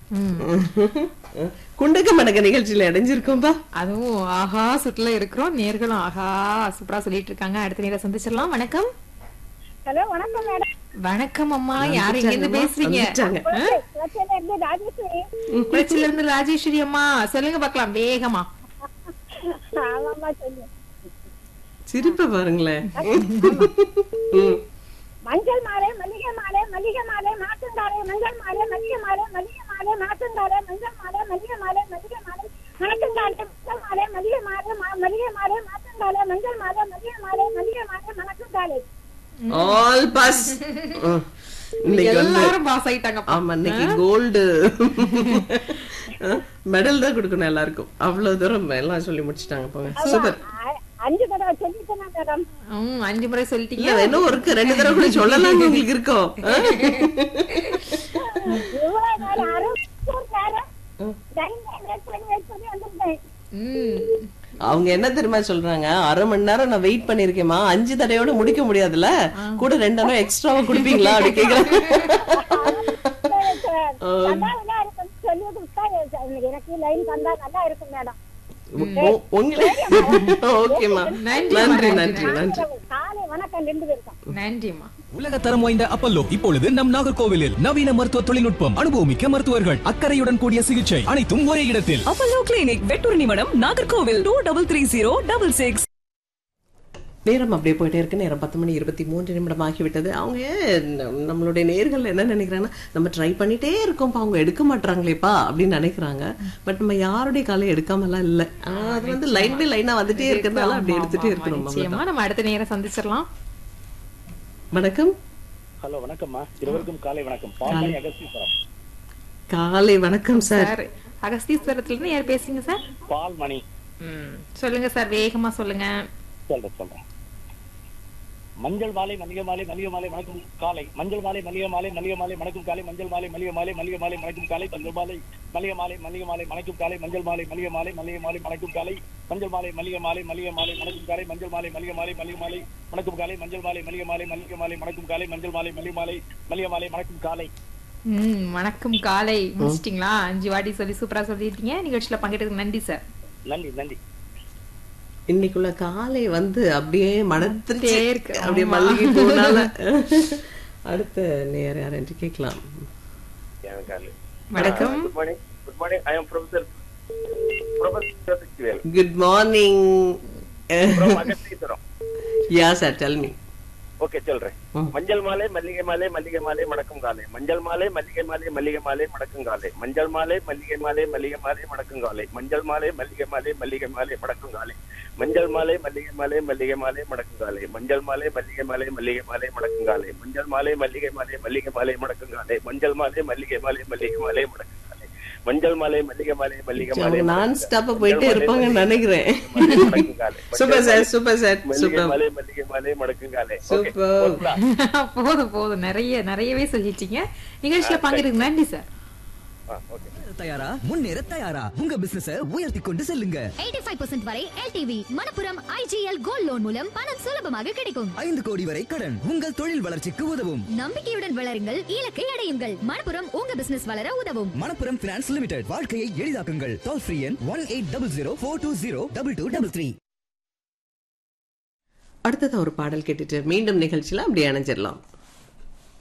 குண்டக்க மடக்க நிகழ்ச்சியில இணைஞ்சிருக்கோம்பா அதுவும் ஆஹா சுற்றுல இருக்கிறோம் நேர்களும் ஆஹா சூப்பரா சொல்லிட்டு இருக்காங்க அடுத்த நேரம் சந்திச்சிடலாம் வணக்கம் ஹலோ வணக்கம் மேடம் வணக்கம் அம்மா யாரு இங்க இருந்து பேசுறீங்க வந்துட்டாங்க. பிரச்சனை இருந்து ராஜேஸ்வரி குளச்சில இருந்து ராஜேஸ்வரி அம்மா சொல்லுங்க பார்க்கலாம் வேகமா ஆமாம்மா சொல்லு சிரிப்ப பாருங்களேன் ம். மஞ்சள் மாலை மல்லிகை மாலை மல்லிகை மாலை மாட்டுங்காலை மஞ்சள் மாலை மல்லிகை மாலை மல்லிகை மாலை மாட்டுங்காலை மஞ்சள் மாலை மல்லிகை மாலை மல்லிகை மாலை மணக்குங்காலை மஞ்சள் மாலை மல்லிகை மாலை மா- மல்லிகை மாலை மாட்டுங்காலை மஞ்சள் மாலை மல்லிகை மாலை மல்லிகை மாலை மணக்குங்காலை ஆல் பாஸ் இன்னைக்கு வந்து எல்லாரும் பாஸ் ஆயிட்டாங்க ஆமா இன்னைக்கு கோல்டு மெடல் தான் கொடுக்கணும் எல்லாருக்கும் அவ்வளவு தூரம் எல்லாம் சொல்லி முடிச்சிட்டாங்க போங்க சூப்பர் அ- அஞ்சு தடவை சொல்லிட்டேனா மேடம் ம், அஞ்சு முறை சொல்லிட்டீங்க இல்ல இன்னும் இருக்கு ரெண்டு தடவை கூட சொல்லலாம் உங்களுக்கு இருக்கோம் இவ்வளவு நேரம் அறுபது நேரம் லைன் வெயிட் பண்ணி வெயிட் பண்ணி வந்துட்டேன் ம். அவங்க என்ன தெரியுமா சொல்றாங்க அரை மணி நேரம் நான் வெயிட் பண்ணிருக்கேமா அஞ்சு தடையோட முடிக்க முடியாதுல்ல கூட ரெண்டு நேரம் எக்ஸ்ட்ராவா குடுப்பீங்களா அப்படி கேக்குறேன் நல்லா இருக்கும் சொல்லி கொடுத்தா எனக்கு லைன் தந்தா நல்லா இருக்கும் மேடம் உ- உங்களே ஓகேமா நன்றி நன்றி நன்றி காலை வணக்கம் ரெண்டு பேருக்கும் நன்றிம்மா உலக தரம் வாய்ந்த அப்பல்லோ இப்பொழுது நம் நாகர்கோவிலில் நவீன மருத்துவ தொழில்நுட்பம் அனுபவமிக்க மருத்துவர்கள் அக்கறையுடன் கூடிய சிகிச்சை அனைத்தும் ஒரே இடத்தில் அப்பல்லோ கிளினிக் வெட்டூர் நிமிடம் Nagercoil two double three zero double six நேரம் அப்படியே போயிட்டே இருக்கு நேரம் பத்து மணி இருபத்தி மூன்று நிமிடம் ஆகிவிட்டது அவங்க ந- நம்மளுடைய நேர்கள் என்ன நினைக்கிறாங்கன்னா நம்ம ட்ரை பண்ணிட்டே இருக்கோம்ப்பா அவங்க எடுக்க மாட்டாங்களேப்பா அப்படின்னு நினைக்கிறாங்க பட் நம்ம யாருடைய காலையும் எடுக்காமலாம் இல்ல ஆஹ் அது வந்து லைன் பை லைனா வந்துட்டே இருக்கிறதுனால அப்படி ஆமா, எடுத்துட்டே ஆமா, இருக்கணும் நிச்சயமா நம்ம அடுத்த நேரம் சந்திச்சிடலாம் வணக்கம் ஹலோ வணக்கம்மா இருவருக்கும் காலை வணக்கம் பால்மணி அகஸ்தீஸ்வரம் காலை வணக்கம் சார் சார் அகஸ்தீஸ்வரத்துல இருந்து யார் பேசுறீங்க சார் பால்மணி ம், சொல்லுங்க சார் வேகமா சொல்லுங்க சொல்றேன் சொல்றேன் மஞ்சள் மாலை மல்லிகை மாலை மல்லிகை மாலை வணக்கம் காலை மஞ்சள் மாலை மல்லிகை மாலை மல்லிகை மாலை வணக்கம் காலை மஞ்சள் மாலை மல்லிகை மாலை மல்லிகை மாலை வணக்கம் காலை மஞ்சள் மாலை மல்லிகை மாலை மல்லிகை மாலை வணக்கம் காலை மஞ்சள் மாலை மல்லிகை மாலை மல்லிகை மாலை வணக்கம் காலை மஞ்சள் மாலை மல்லிகை மாலை மல்லிகை மாலை வணக்கம் காலை மஞ்சள் மாலை மல்லிகை மாலை மல்லிகை மாலை வணக்கம் காலை மஞ்சள் மாலை மல்லிகை மாலை மல்லிகை மாலை வணக்கம் காலை மஞ்சள் மாலை மல்லிகை மாலை மல்லிகை மாலை வணக்கம் காலை ம் வணக்கம் காலை முடிச்சிட்டீங்களா அஞ்சு வாட்டி சொல்லி சூப்பரா சொல்லிட்டீங்க நிகழ்ச்சியில பங்கேற்றதுக்கு நன்றி சார் நன்றி நன்றி இன்னைக்குள்ள காலை வந்து அப்படியே மணத்துட்டே டே இருக்கு இருக்கு. அப்படியே ஆமா. மல்லிகை பூனால அடுத்த நேர் யார் என்று கேட்கலாம் வணக்கம் Good morning. Good morning. I am Professor Professor Sikhivel good morning from Agasthithuram. Yeah sir tell me okay சொல்றேன் மஞ்சள் மாலை மல்லிகை மாலை மல்லிகை மாலை மணக்கும் காலை மஞ்சள் மாலை மல்லிகை மாலை மல்லிகை மாலை மணக்கும் காலை மஞ்சள் மாலை மல்லிகை மாலை மல்லிகை மாலை மணக்கும் காலை மஞ்சள் மாலை மல்லிகை மாலை மல்லிகை மாலை மணக்கும் காலை மஞ்சள் மாலை மல்லிகை மாலை மல்லிகை மாலை மணக்கும் காலை மஞ்சள் மாலை மல்லிகை மாலை மல்லிகை மாலை மணக்கும் காலை மஞ்சள் மாலை மல்லிகை மாலை மல்லிகை மாலை மணக்கும் காலை மஞ்சள் மாலை மல்லிகை மாலை மல்லிகை மாலை மணக்கும் காலை மஞ்சள் மாலை மல்லிகை மாலை மல்லிகை மாலை நான் ஸ்டாப்பா போயிட்டே இருப்பாங்கன்னு நினைக்கிறேன் மணக்கும் காலை சூப்பர் சார் சூப்பர் சார் மல்லிகை சூப்பர் மாலை மல்லிகை மாலை மடக்கும் காலை ஓகே சூப்பர் போதும் போதும் நிறைய நிறையவே சொல்லிட்டீங்க நிகழ்ச்சியில பங்கேற்றதுக்கு நன்றி சார் ஓகே தயாரா முன்னேற தயாரா உங்க பிசினஸ உயர்த்தி கொண்டு செல்லுங்க 85% வரை LTV Manappuram IGL gold loan மூலம் பணம் சுலபமாக கிடைக்கும் ஐந்து கோடி வரை கடன் உங்கள் தொழில் வளர்ச்சிக்கு உதவும் நம்பிக்கையுடன் வளருங்கள் இலக்கை அடையுங்கள் மணப்புரம் உங்க பிசினஸ் வளர உதவும் மணப்புரம் பினான்ஸ் லிமிடெட் வாழ்க்கையை எளிதாக்குங்கள் டோல் ஃப்ரீ எண் one eight double zero four two zero double two double three அடுத்தது ஒரு பாடல் கேட்டுட்டு மீண்டும் நிகழ்ச்சியில அப்படியே இணைஞ்சிடலாம்